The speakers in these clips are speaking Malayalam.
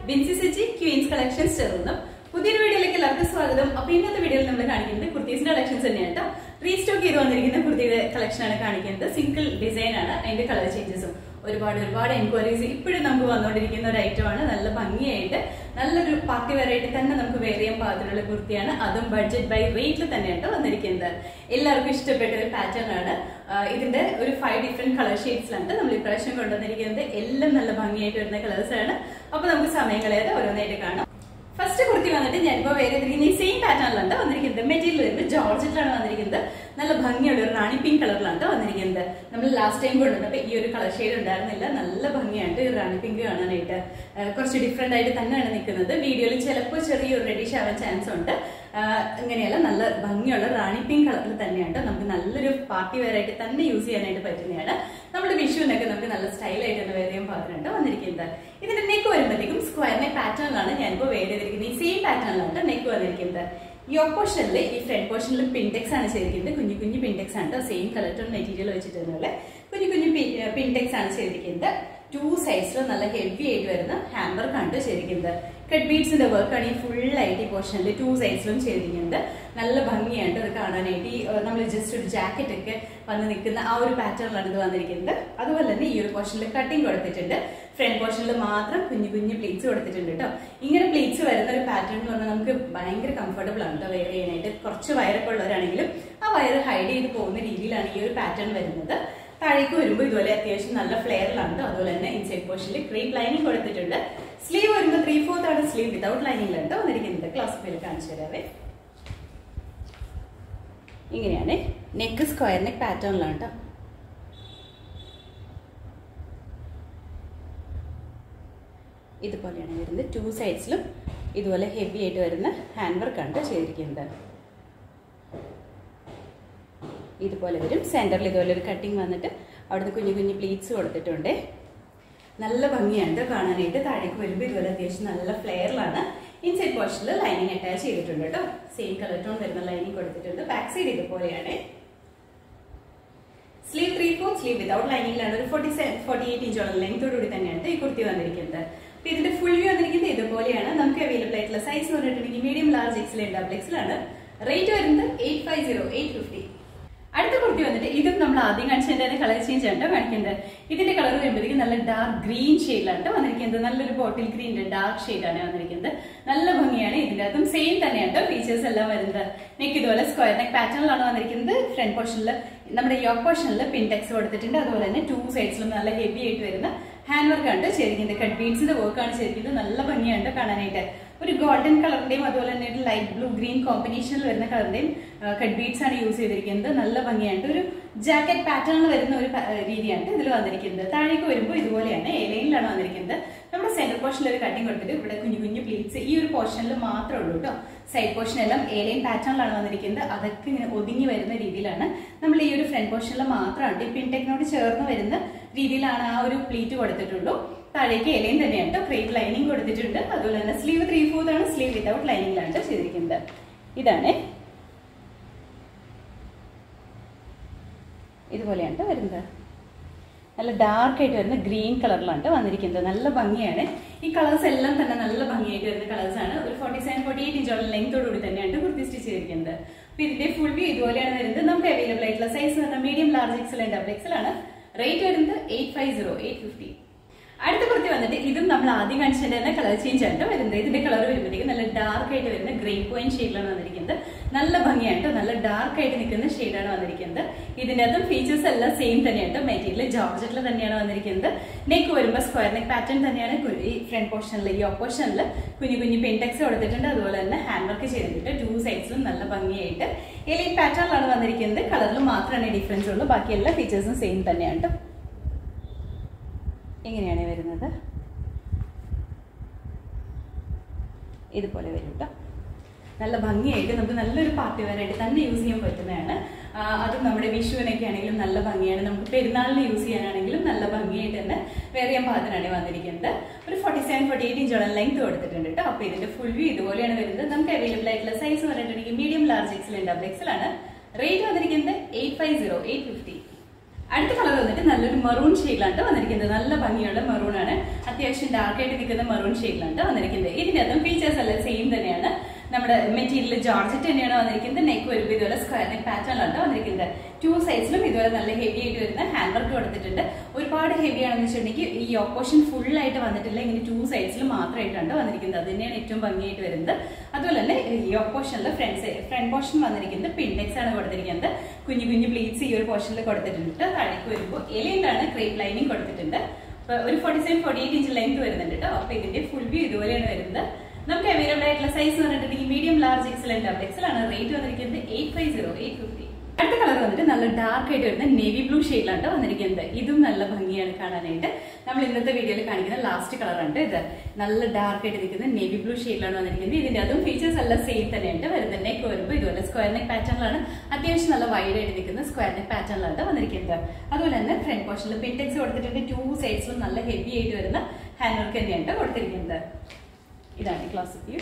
ബിൻസി സജി ക്വീൻസ് കളക്ഷൻസ് ചേർന്നു പുതിയൊരു വീഡിയോയിലേക്ക് എല്ലാവർക്കും സ്വാഗതം അപ്പൊ ഇന്നത്തെ വീഡിയോയിൽ നമ്മൾ കാണിക്കുന്നത് കുർത്തീസിന്റെ കളക്ഷൻസ് തന്നെയാണ് കേട്ടോ റീസ്റ്റോക്ക് ചെയ്ത് വന്നിരിക്കുന്ന കുർത്തിയുടെ കളക്ഷൻ ആണ് കാണിക്കുന്നത് സിംഗിൾ ഡിസൈൻ ആണ് അതിന്റെ കളർ ചേഞ്ചസും ഒരുപാട് ഒരുപാട് എൻക്വയറീസ് ഇപ്പോഴും നമുക്ക് വന്നുകൊണ്ടിരിക്കുന്ന ഒരു ഐറ്റം ആണ് നല്ല ഭംഗിയായിട്ട് നല്ലൊരു പാർട്ടി വെറൈറ്റി തന്നെ നമുക്ക് വെയർ ചെയ്യാൻ പാകത്തിനുള്ള കുർത്തിയാണ് അതും ബഡ്ജറ്റ് ബൈ റേറ്റിൽ തന്നെയാണ് വന്നിരിക്കുന്നത് എല്ലാവർക്കും ഇഷ്ടപ്പെട്ട ഒരു പാറ്റേൺ ആണ് ആ, ഇതിന്റെ ഒരു ഫൈവ് ഡിഫറെന്റ് കളർ ഷെയ്ഡ്സിലാണ് നമ്മൾ ഇപ്രാവശ്യം കൊണ്ടുവന്നിരിക്കുന്നത് എല്ലാം നല്ല ഭംഗിയായിട്ട് വരുന്ന കളേഴ്സ് ആണ് അപ്പൊ നമുക്ക് സമയം കളയാതെ ഓരോന്നായിട്ട് കാണാം ഫസ്റ്റ് കുർത്തി വന്നിട്ട് ഞാനിപ്പോ വേറെ ചെയ്തിരിക്കുന്ന ഈ സെയിം പാറ്റേണിലാണ് വന്നിരിക്കുന്നത് മെറ്റീരിയൽ വരുന്നത് ജോർജറ്റിലാണ് വന്നിരിക്കുന്നത് നല്ല ഭംഗിയുള്ള ഒരു റാണി പിങ്ക് കളറിലാണ് വന്നിരിക്കുന്നത് നമ്മൾ ലാസ്റ്റ് ടൈം കൊണ്ടുവന്നപ്പോ ഈ ഒരു കളർ ഷെയ്ഡ് ഉണ്ടായിരുന്നില്ല നല്ല ഭംഗിയായിട്ട് ഈ റാണി പിങ്ക് കാണാനായിട്ട് ആ, കുറച്ച് ഡിഫറെന്റ് ആയിട്ട് തന്നെയാണ് നിൽക്കുന്നത് വീഡിയോയിൽ ചിലപ്പോൾ ചെറിയൊരു റെഡിഷ് ആവാൻ ചാൻസ് ഉണ്ട് ആ, ഇങ്ങനെയല്ല നല്ല ഭംഗിയുള്ള റാണി പിങ്ക് കളറിൽ തന്നെയാണ് നമുക്ക് നല്ലൊരു പാർട്ടി വെയർ ആയിട്ട് തന്നെ യൂസ് ചെയ്യാനായിട്ട് പറ്റുന്നതാണ് നമ്മുടെ വിഷുവിനൊക്കെ നമുക്ക് നല്ല സ്റ്റൈലായിട്ട് തന്നെ വെയർ ചെയ്യാൻ പാകത്തിനുണ്ട് വന്നിരിക്കുന്നത് ഇതിന്റെ നെക്ക് വരുമ്പോഴത്തേക്കും സ്ക്വയർ നെക്ക് പാറ്റേണിലാണ് ഞാനിപ്പോൾ വെയർ ചെയ്തിരിക്കുന്നത് ഈ സെയിം പാറ്റേണിലാണ് നെക്ക് വന്നിരിക്കുന്നത് ഈ ഓപ്പോഷനിൽ ഈ ഫ്രണ്ട് പോർഷനിൽ പിൻടെക്സ് ആണ് ചെയ്തിരിക്കുന്നത് കുഞ്ഞു കുഞ്ഞു പിൻടെക്സ് ആണ് സെയിം കളർ ടോൺ മെറ്റീരിയൽ വെച്ചിട്ട് തന്നെയുള്ള കുഞ്ഞു കുഞ്ഞു പിൻടെക്സ് ആണ് ചെയ്തിരിക്കുന്നത് ടു സൈഡ്സിൽ നല്ല ഹെവി ആയിട്ട് വരുന്ന ഹാമ്പർ കണ്ട് ചെയ്തിരിക്കുന്നത് കട്ട് ബീഡ്സിന്റെ വർക്ക് ആണ് ഈ ഫുൾ ആയിട്ട് ഈ പോർഷനിൽ ടു സൈഡ്സിലും ചെയ്തിരിക്കുന്നത് നല്ല ഭംഗിയായിട്ട് ഇത് കാണാനായിട്ട് ഈ നമ്മൾ ജസ്റ്റ് ഒരു ജാക്കറ്റ് ഒക്കെ വന്ന് നിൽക്കുന്ന ആ ഒരു പാറ്റേണിലാണ് ഇത് വന്നിരിക്കുന്നത് അതുപോലെ തന്നെ ഈ ഒരു പോർഷനിൽ കട്ടിങ് കൊടുത്തിട്ടുണ്ട് ഫ്രണ്ട് പോർഷനിൽ മാത്രം കുഞ്ഞു കുഞ്ഞു പ്ലീറ്റ്സ് കൊടുത്തിട്ടുണ്ട് കേട്ടോ ഇങ്ങനെ പ്ലീറ്റ്സ് വരുന്ന ഒരു പാറ്റേൺ എന്ന് പറഞ്ഞാൽ നമുക്ക് ഭയങ്കര കംഫർട്ടബിൾ ആണ് കേട്ടോ വെയർ ചെയ്യാനായിട്ട് കുറച്ച് വയറൊക്കെ ഉള്ളവരാണെങ്കിലും ആ വയർ ഹൈഡ് ചെയ്ത് പോകുന്ന രീതിയിലാണ് ഈ ഒരു പാറ്റേൺ വരുന്നത് താഴേക്ക് വരുമ്പോൾ ഇതുപോലെ അത്യാവശ്യം നല്ല ഫ്ലെയറിലാണ് കേട്ടോ അതുപോലെ തന്നെ ഇൻസൈഡ് പോർഷനിൽ ക്രീപ്പ് ലൈനിങ് കൊടുത്തിട്ടുണ്ട് സ്ലീവ് വരുമ്പോൾ ത്രീ ഫോർത്ത് ആണ് സ്ലീവ് വിതൗട്ട് ലൈനിങ്ങിലാണ് കേട്ടോ വന്നിരിക്കുന്നത് ക്ലാസ് പേര് കാണിച്ചു തരാവേ ഇങ്ങനെയാണ് നെക്ക് സ്ക്വയർ നെക്ക് പാറ്റേണിലാണ് കേട്ടോ ഇതുപോലെയാണ് വരുന്നത് ടു സൈഡ്സിലും ഇതുപോലെ ഹെവി ആയിട്ട് വരുന്ന ഹാൻഡ് വർക്കാണ് ചെയ്തിരിക്കുന്നത് ഇതുപോലെ വരും സെൻറ്ററിൽ ഇതുപോലെ ഒരു കട്ടിങ് വന്നിട്ട് അവിടുന്ന് കുഞ്ഞു കുഞ്ഞു പ്ലീറ്റ്സ് കൊടുത്തിട്ടുണ്ട് നല്ല ഭംഗിയാണ് ഇത് കാണാനായിട്ട് താഴേക്ക് വരുമ്പോൾ ഇതുപോലെ അത്യാവശ്യം നല്ല ഫ്ലെയറിലാണ് ഇൻസൈഡ് പോർഷനിൽ ലൈനിങ് അറ്റാച്ച് ചെയ്തിട്ടുണ്ട് കേട്ടോ സെയിം കളർ ടോൺ വരുന്ന ലൈനിങ് കൊടുത്തിട്ടുണ്ട് ബാക്ക് സൈഡ് ഇതുപോലെയാണ് sleeve three four sleeve without ലൈനിങ്ങിലാണ് ഒരു ഫോർട്ടി സെവൻ ഫോർട്ടി എയ്റ്റ് ഇഞ്ചോളം ലെങ്തോടുകൂടി തന്നെയാണ് ഈ കുർത്തി വന്നിരിക്കുന്നത് അപ്പൊ ഇതിന്റെ ഫുൾ വ്യൂ വന്നിരിക്കുന്നത് ഇതുപോലെയാണ് നമുക്ക് അവൈലബിൾ ആയിട്ടുള്ള സൈസ് പറഞ്ഞിട്ടുണ്ടെങ്കിൽ മീഡിയം ലാർജ് എക്സൽ ഡബിൾ എക്സലാണ് റേറ്റ് വരുന്നത് eight five zero eight fifty അടുത്ത കുർത്തി വന്നിട്ട് ഇതും നമ്മൾ ആദ്യം കാണിച്ചതിന്റെ കളർ ചേഞ്ച് ആണ് കാണിക്കുന്നത് ഇതിന്റെ കളർ വരുമ്പോഴത്തേക്കും നല്ല ഡാർക്ക് ഗ്രീൻ ഷെയ്ഡിലാണ് വന്നിരിക്കുന്നത് നല്ലൊരു ബോട്ടിൽ ഗ്രീനിന്റെ ഡാർക്ക് ഷെയ്ഡാണ് വന്നിരിക്കുന്നത് നല്ല ഭംഗിയാണ് ഇതിന്റെ അതും സെയിം തന്നെയാണ് ഫീച്ചേഴ്സ് എല്ലാം വരുന്നത് നെക്ക് ഇതുപോലെ സ്ക്വയർ നെക്ക് പാറ്റേണിലാണ് വന്നിരിക്കുന്നത് ഫ്രണ്ട് പോർഷനിൽ നമ്മുടെ യോക്ക് പോർഷനിൽ പിൻടെക്സ് കൊടുത്തിട്ടുണ്ട് അതുപോലെ തന്നെ ടു സൈഡ്സിലും നല്ല ഹെവി ആയിട്ട് വരുന്ന ഹാൻഡ് വർക്ക് ആണ് ചെയ്തിരിക്കുന്നത് കട്ട് ബീഡ്സിന്റെ വർക്ക് ആണ് ചെയ്തിരിക്കുന്നത് നല്ല ഭംഗിയാണ് കാണാനായിട്ട് ഒരു ഗോൾഡൻ കളറിന്റെയും അതുപോലെ തന്നെ ഒരു ലൈറ്റ് ബ്ലൂ ഗ്രീൻ കോമ്പിനേഷനിൽ വരുന്ന കളറിന്റെയും കട്ട് ബീഡ്സ് ആണ് യൂസ് ചെയ്തിരിക്കുന്നത് നല്ല ഭംഗിയായിട്ട് ഒരു ജാക്കറ്റ് പാറ്റേണിൽ വരുന്ന ഒരു പ- രീതിയാണ് ഇതിൽ വന്നിരിക്കുന്നത് താഴേക്ക് വരുമ്പോൾ ഇതുപോലെയാണ് എലൈനിലാണ് വന്നിരിക്കുന്നത് നമ്മുടെ സെന്റർ പോർഷനിൽ ഒരു കട്ടിങ് കൊടുത്തിട്ട് ഇവിടെ കുഞ്ഞു കുഞ്ഞു പ്ലീറ്റ്സ് ഈ ഒരു പോർഷനിൽ മാത്രമേ ഉള്ളൂ കേട്ടോ സൈഡ് പോർഷൻ എല്ലാം എലൈൻ പാറ്റേണിലാണ് വന്നിരിക്കുന്നത് അതൊക്കെ ഇങ്ങനെ ഒതുങ്ങി വരുന്ന രീതിയിലാണ് നമ്മൾ ഈ ഒരു ഫ്രണ്ട് പോർഷനിൽ മാത്രമാണ് ഈ പിൻടെക്കിനോട് ചേർന്ന് വരുന്ന രീതിയിലാണ് ആ ഒരു പ്ലീറ്റ് കൊടുത്തിട്ടുള്ളൂ താഴേക്ക് എലൈൻ തന്നെയാണ് കേട്ടോ ക്രീപ്പ് ലൈനിങ് കൊടുത്തിട്ടുണ്ട് അതുപോലെ തന്നെ സ്ലീവ് ത്രീ ഫോർത്ത് ആണ് സ്ലീവ് വിതൗട്ട് ലൈനിങ്ങിലാണ് ട്ടോ ചെയ്തിരിക്കുന്നത് ഇതാണ് ഇതുപോലെയാണ് ട്ടോ വരുന്നത് നല്ല ഡാർക്ക് ആയിട്ട് വരുന്ന ഗ്രീൻ കളറിലാണ് ട്ടോ വന്നിരിക്കുന്നത് നല്ല ഭംഗിയാണ് ഈ കളേഴ്സ് എല്ലാം തന്നെ നല്ല ഭംഗിയായിട്ട് വരുന്ന കളേഴ്സ് ആണ് ഒരു ഫോർട്ടി സെവൻ ഫോർട്ടി എയ്റ്റ് ഇഞ്ചോളം ലെങ്തോട് കൂടി തന്നെയാണ് കുർത്തി സ്റ്റിച്ച് ചെയ്തിരിക്കുന്നത് അപ്പൊ ഇതിന്റെ ഫുൾ വ്യൂ ഇതുപോലെയാണ് വരുന്നത് നമുക്ക് അവൈലബിൾ ആയിട്ടുള്ള സൈസ് പറഞ്ഞാൽ medium large XL and double XL ആണ് റേറ്റ് വരുന്നത് eight five zero eight fifty അടുത്ത കുർത്തി വന്നിട്ട് ഇതും നമ്മൾ ആദ്യം കാണിച്ചതിന്റെ തന്നെ കളർ ചേഞ്ച് ആണ് ട്ടോ വരുന്നത് ഇതിന്റെ കളർ വരുമ്പോഴത്തേക്കും നല്ല ഡാർക്ക് ആയിട്ട് വരുന്ന ഗ്രീൻ പോയിന്റ് ഷെയ്ഡിലാണ് വന്നിരിക്കുന്നത് നല്ല ഭംഗിയായിട്ട് നല്ല ഡാർക്ക് ആയിട്ട് നിൽക്കുന്ന ഷെയ്ഡാണ് വന്നിരിക്കുന്നത് ഇതിന്റെ അതും ഫീച്ചേഴ്സ് എല്ലാം സെയിം തന്നെയാണ് മെറ്റീരിയൽ ജോർജറ്റിൽ തന്നെയാണ് വന്നിരിക്കുന്നത് നെക്ക് വരുമ്പോൾ സ്ക്വയർ നെക്ക് പാറ്റേൺ തന്നെയാണ് കു- ഈ ഫ്രണ്ട് പോർഷനിൽ ഈ ഓപ്പോഷനിൽ കുഞ്ഞു കുഞ്ഞു പെൻടെക്സ് കൊടുത്തിട്ടുണ്ട് അതുപോലെ തന്നെ ഹാൻഡ് വർക്ക് ചെയ്തിട്ടുണ്ട് ടു സൈഡ്സിലും നല്ല ഭംഗിയായിട്ട് എലൈൻ പാറ്റേണിലാണ് വന്നിരിക്കുന്നത് കളറിൽ മാത്രമാണ് ഡിഫറൻസ് ഉള്ളൂ ബാക്കി എല്ലാ ഫീച്ചേഴ്സും സെയിം തന്നെയാണ് ട്ടോ ഇങ്ങനെയാണ് വരുന്നത് ഇതുപോലെ വരും കേട്ടോ നല്ല ഭംഗിയായിട്ട് നമുക്ക് നല്ലൊരു പാർട്ടി വെയറായിട്ട് തന്നെ യൂസ് ചെയ്യാൻ പറ്റുന്നതാണ് ആ, അതും നമ്മുടെ വിഷുവിനൊക്കെ ആണെങ്കിലും നല്ല ഭംഗിയാണ് നമുക്ക് പെരുന്നാളിന് യൂസ് ചെയ്യാനാണെങ്കിലും നല്ല ഭംഗിയായിട്ട് തന്നെ വെയർ ചെയ്യാൻ പാകത്തിനാണ് വന്നിരിക്കുന്നത് ഒരു ഫോർട്ടി സെവൻ ഫോർട്ടി എയ്റ്റ് ഇഞ്ചോളം ലെങ്ത് കൊടുത്തിട്ടുണ്ട് കേട്ടോ അപ്പോൾ ഇതിന്റെ ഫുൾ വ്യൂ ഇതുപോലെയാണ് വരുന്നത് നമുക്ക് അവൈലബിൾ ആയിട്ടുള്ള സൈസ് പറഞ്ഞിട്ടുണ്ടെങ്കിൽ medium large XL double XL ആണ് റേറ്റ് വന്നിരിക്കുന്നത് eight five zero eight fifty അടുത്ത കളർ വന്നിട്ട് നല്ലൊരു മെറൂൺ ഷെയ്ഡിലാണ് വന്നിരിക്കുന്നത് നല്ല ഭംഗിയുള്ള മെറൂൺ ആണ് അത്യാവശ്യം ഡാർക്ക് ആയിട്ട് നിൽക്കുന്ന മെറൂൺ ഷെയ്ഡിലാണ് വന്നിരിക്കുന്നത് ഇതിന്റെ അതും ഫീച്ചേഴ്സ് എല്ലാം സെയിം തന്നെയാണ് നമ്മുടെ മെറ്റീരിയൽ ജോർജറ്റ് തന്നെയാണ് വന്നിരിക്കുന്നത് നെക്ക് വരുമ്പോൾ ഇതുപോലെ സ്ക്വയർ നെക്ക് പാറ്റേണിലാണ് വന്നിരിക്കുന്നത് ടു സൈസിലും ഇതുപോലെ നല്ല ഹെവി ആയിട്ട് വരുന്ന ഹാൻഡ് വർക്ക് കൊടുത്തിട്ടുണ്ട് ഒരുപാട് ഹെവി ആണെന്ന് വെച്ചിട്ടുണ്ടെങ്കിൽ ഈ ഓപ്പോഷൻ ഫുൾ ആയിട്ട് വന്നിട്ടില്ല ഇങ്ങനെ ടു സൈഡ്സിൽ മാത്രമായിട്ടാണ് വന്നിരിക്കുന്നത് അത് തന്നെയാണ് ഏറ്റവും ഭംഗിയായിട്ട് വരുന്നത് അതുപോലെ തന്നെ ഈ ഓപ്പോഷനിൽ ഫ്രണ്ട് സൈഡ് ഫ്രണ്ട് പോർഷൻ വന്നിരിക്കുന്നത് പിൻഡെക്സ് ആണ് കൊടുത്തിരിക്കുന്നത് കുഞ്ഞു കുഞ്ഞു പ്ലീറ്റ്സ് ഈ ഒരു പോർഷനിൽ കൊടുത്തിട്ടുണ്ട് താഴേക്ക് വരുമ്പോൾ എലിയിലാണ് ക്രേപ്പ് ലൈനിങ് കൊടുത്തിട്ടുണ്ട് അപ്പൊ ഒരു forty seven forty eight inch length വരുന്നുണ്ട് കേട്ടോ അപ്പൊ ഇതിന്റെ ഫുൾ വ്യൂ ഇതുപോലെയാണ് വരുന്നത് നമുക്ക് അവൈലബിൾ ആയിട്ടുള്ള സൈസ് എന്ന് പറഞ്ഞിട്ടുണ്ടെങ്കിൽ medium large XL and double XL ആണ് റേറ്റ് വന്നിരിക്കുന്നത് eight five zero eight fifty അടുത്ത കളർ വന്നിട്ട് നല്ല ഡാർക്ക് ആയിട്ട് വരുന്ന നേവി ബ്ലൂ ഷെയ്ഡിലാണ് വന്നിരിക്കുന്നത് ഇതും നല്ല ഭംഗിയാണ് കാണാനായിട്ട് നമ്മൾ ഇന്നത്തെ വീഡിയോയിൽ കാണിക്കുന്ന ലാസ്റ്റ് കളറാണ് ഇത് നല്ല ഡാർക്ക് ആയിട്ട് നിൽക്കുന്ന നേവി ബ്ലൂ ഷെയ്ഡിലാണ് വന്നിരിക്കുന്നത് ഇതിന്റെ അതും ഫീച്ചേഴ്സ് എല്ലാം സെയിം തന്നെയുണ്ട് വരുന്നത് നെക്ക് വരുമ്പോൾ ഇതുപോലെ സ്ക്വയർ നെക്ക് പാറ്റേണിലാണ് അത്യാവശ്യം നല്ല വൈഡ് ആയിട്ട് നിൽക്കുന്ന സ്ക്വയർ നെക്ക് പാറ്റേണിലാണ് വന്നിരിക്കുന്നത് അതുപോലെ തന്നെ ഫ്രണ്ട് പോർഷനിൽ പിൻടെക്സ് കൊടുത്തിട്ടുണ്ട് ടു സൈഡ്സിലും നല്ല ഹെവി ആയിട്ട് വരുന്ന ഹാൻഡ് വർക്ക് തന്നെയാണ് കൊടുത്തിരിക്കുന്നത് ഇതാണ് ക്ലാസ് വ്യൂ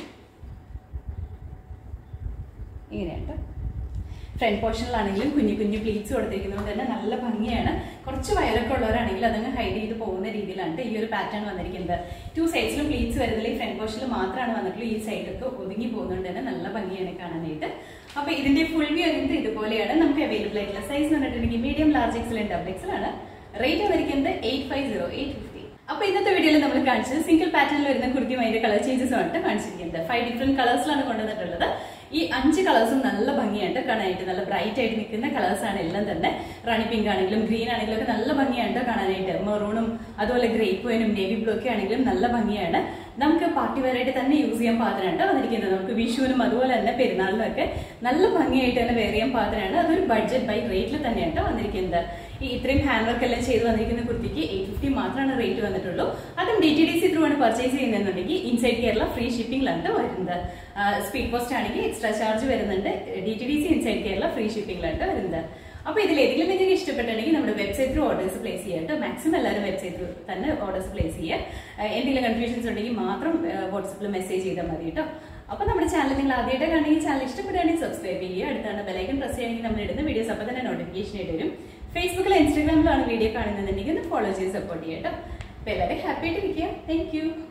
ഇങ്ങനെയാണ് ഫ്രണ്ട് പോർഷനിലാണെങ്കിലും കുഞ്ഞു കുഞ്ഞു പ്ലീറ്റ്സ് കൊടുത്തിരിക്കുന്നത് തന്നെ നല്ല ഭംഗിയാണ് കുറച്ച് വയറൊക്കെ ഉള്ളവരാണെങ്കിൽ അതങ്ങ് ഹൈഡ് ചെയ്ത് പോകുന്ന രീതിയിലാണ് ഈ ഒരു പാറ്റേൺ വന്നിരിക്കുന്നത് ടു സൈഡ്സിലും പ്ലീറ്റ്സ് വരുന്നില്ല ഈ ഫ്രണ്ട് പോർഷനിൽ മാത്രമാണ് വന്നിട്ടുള്ളൂ ഈ സൈഡൊക്കെ ഒതുങ്ങി പോകുന്നുണ്ട് തന്നെ നല്ല ഭംഗിയാണ് കാണാനായിട്ട് അപ്പൊ ഇതിന്റെ ഫുൾ വ്യൂ വരുന്നത് ഇതുപോലെയാണ് നമുക്ക് അവൈലബിൾ ആയിട്ടുള്ള സൈസ് എന്ന് പറഞ്ഞിട്ടുണ്ടെങ്കിൽ medium large XL double XL ആണ് റേറ്റ് വന്നിരിക്കുന്നത് eight five zero eight fifty അപ്പൊ ഇന്നത്തെ വീഡിയോയിൽ നമ്മൾ കാണിച്ചത് സിംഗിൾ പാറ്റേണിൽ വരുന്ന കുർത്തിയും അതിന്റെ കളർ ചേഞ്ചസും ആണ് കാണിച്ചിരിക്കുന്നത് ഫൈവ് ഡിഫറെന്റ് കളേഴ്സിലാണ് കൊണ്ടുവന്നിട്ടുള്ളത് ഈ അഞ്ച് കളേഴ്സും നല്ല ഭംഗിയായിട്ട് കാണാനായിട്ട് നല്ല ബ്രൈറ്റ് ആയിട്ട് നിൽക്കുന്ന കളേഴ്സ് ആണ് എല്ലാം തന്നെ റാണി പിങ്ക് ആണെങ്കിലും ഗ്രീൻ ആണെങ്കിലും ഒക്കെ നല്ല ഭംഗിയാണ് കാണാനായിട്ട് മെറൂണും അതുപോലെ ഗ്രേപ്പ് വൈനും നേവി ബ്ലൂ ഒക്കെ ആണെങ്കിലും നല്ല ഭംഗിയാണ് നമുക്ക് പാർട്ടി വെയർ ആയിട്ട് തന്നെ യൂസ് ചെയ്യാൻ പാത്രമാണ് വന്നിരിക്കുന്നത് നമുക്ക് വിഷുവിനും അതുപോലെ തന്നെ പെരുന്നാളിനും ഒക്കെ നല്ല ഭംഗിയായിട്ട് തന്നെ വെയർ ചെയ്യാൻ പാത്രമാണ് അതൊരു ബഡ്ജറ്റ് ബൈ റേറ്റിൽ തന്നെയാണ് വന്നിരിക്കുന്നത് ഈ ഇത്രയും ഹാൻഡ് വർക്ക് എല്ലാം ചെയ്ത് വന്നിരിക്കുന്ന കുർത്തിക്ക് എയ്റ്റ് ഫിഫ്റ്റി മാത്രമാണ് റേറ്റ് വന്നിട്ടുള്ളൂ അതും D T D C through ആണ് പർച്ചേസ് ചെയ്യുന്നുണ്ടെങ്കിൽ ഇൻസൈഡ് കേരള ഫ്രീ ഷിപ്പിംഗിലാണ് വരുന്നത് സ്പീഡ് പോസ്റ്റ് ആണെങ്കിൽ എക്സ്ട്രാ ചാർജ് വരുന്നുണ്ട് D T D C inside Kerala free ഷിപ്പിംഗിലാണ് വരുന്നത് അപ്പൊ ഇതിൽ ഏതെങ്കിലും നിങ്ങൾക്ക് ഇഷ്ടപ്പെട്ടുണ്ടെങ്കിൽ നമ്മുടെ വെബ്സൈറ്റ് ത്രൂ ഓർഡേഴ്സ് പ്ലേസ് ചെയ്യാം കേട്ടോ മാക്സിമം എല്ലാവരും വെബ്സൈറ്റ് ത്രൂ തന്നെ ഓർഡേഴ്സ് പ്ലേസ് ചെയ്യുക എന്തെങ്കിലും കൺഫ്യൂഷൻസ് ഉണ്ടെങ്കിൽ മാത്രം വാട്സപ്പിൽ മെസ്സേജ് ചെയ്താൽ മതി കേട്ടോ അപ്പൊ നമ്മുടെ ചാനൽ നിങ്ങൾ ആദ്യമായിട്ട് കാണുമെങ്കിൽ ചാനൽ ഇഷ്ടപ്പെടുകയാണെങ്കിൽ സബ്സ്ക്രൈബ് ചെയ്യുക അടുത്താണ് ബെലൈക്കൺ പ്രസ് ചെയ്യുകയാണെങ്കിൽ നമ്മൾ ഇടുന്ന വീഡിയോസ് അപ്പോൾ തന്നെ നോട്ടിഫിക്കേഷൻ ആയിട്ട് വരും ഫേസ്ബുക്കിൽ ഇൻസ്റ്റാഗ്രാമിലാണ് വീഡിയോ കാണുന്നുണ്ടെങ്കിൽ ഒന്ന് ഫോളോ ചെയ്ത് സപ്പോർട്ട് ചെയ്യാം കേട്ടോ അപ്പൊ എല്ലാവരും ഹാപ്പി ആയിട്ട് ഇരിക്കുക താങ്ക്